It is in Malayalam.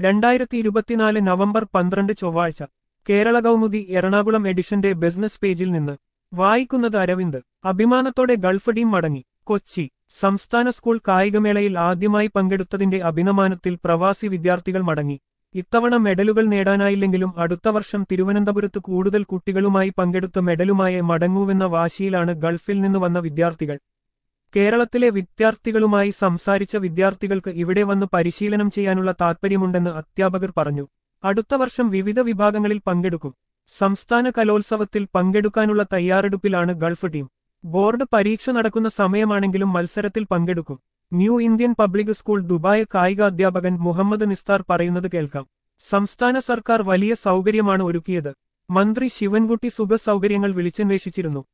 രണ്ടായിരത്തി ഇരുപത്തിനാല് നവംബർ പന്ത്രണ്ട് ചൊവ്വാഴ്ച കേരള കൗമുദി എറണാകുളം എഡിഷന്റെ ബിസിനസ് പേജിൽ നിന്ന് വായിക്കുന്നത് അരവിന്ദ് അഭിമാനത്തോടെ ഗൾഫ് ടീം മടങ്ങി കൊച്ചി സംസ്ഥാന സ്കൂൾ കായികമേളയിൽ ആദ്യമായി പങ്കെടുത്തതിന്റെ അഭിനമാനത്തിൽ പ്രവാസി വിദ്യാർത്ഥികൾ മടങ്ങി ഇത്തവണ മെഡലുകൾ നേടാനായില്ലെങ്കിലും അടുത്ത വർഷം തിരുവനന്തപുരത്ത് കൂടുതൽ കുട്ടികളുമായി പങ്കെടുത്ത മെഡലുമായി മടങ്ങൂവെന്ന വാശിയിലാണ് ഗൾഫിൽ നിന്ന് വന്ന വിദ്യാർത്ഥികൾ കേരളത്തിലെ വിദ്യാർത്ഥികളുമായി സംസാരിച്ച വിദ്യാർത്ഥികൾക്ക് ഇവിടെ വന്ന് പരിശീലനം ചെയ്യാനുള്ള താൽപ്പര്യമുണ്ടെന്ന് അധ്യാപകർ പറഞ്ഞു അടുത്ത വർഷം വിവിധ വിഭാഗങ്ങളിൽ പങ്കെടുക്കും സംസ്ഥാന കലോത്സവത്തിൽ പങ്കെടുക്കാനുള്ള തയ്യാറെടുപ്പിലാണ് ഗൾഫ് ടീം ബോർഡ് പരീക്ഷ നടക്കുന്ന സമയമാണെങ്കിലും മത്സരത്തിൽ പങ്കെടുക്കും new Indian public school Dubai കായിക അധ്യാപകൻ മുഹമ്മദ് നിസ്താർ പറയുന്നത് കേൾക്കാം സംസ്ഥാന സർക്കാർ വലിയ സൗകര്യമാണ് ഒരുക്കിയത് മന്ത്രി ശിവൻകുട്ടി സുഖ സൗകര്യങ്ങൾ വിളിച്ചന്വേഷിച്ചിരുന്നു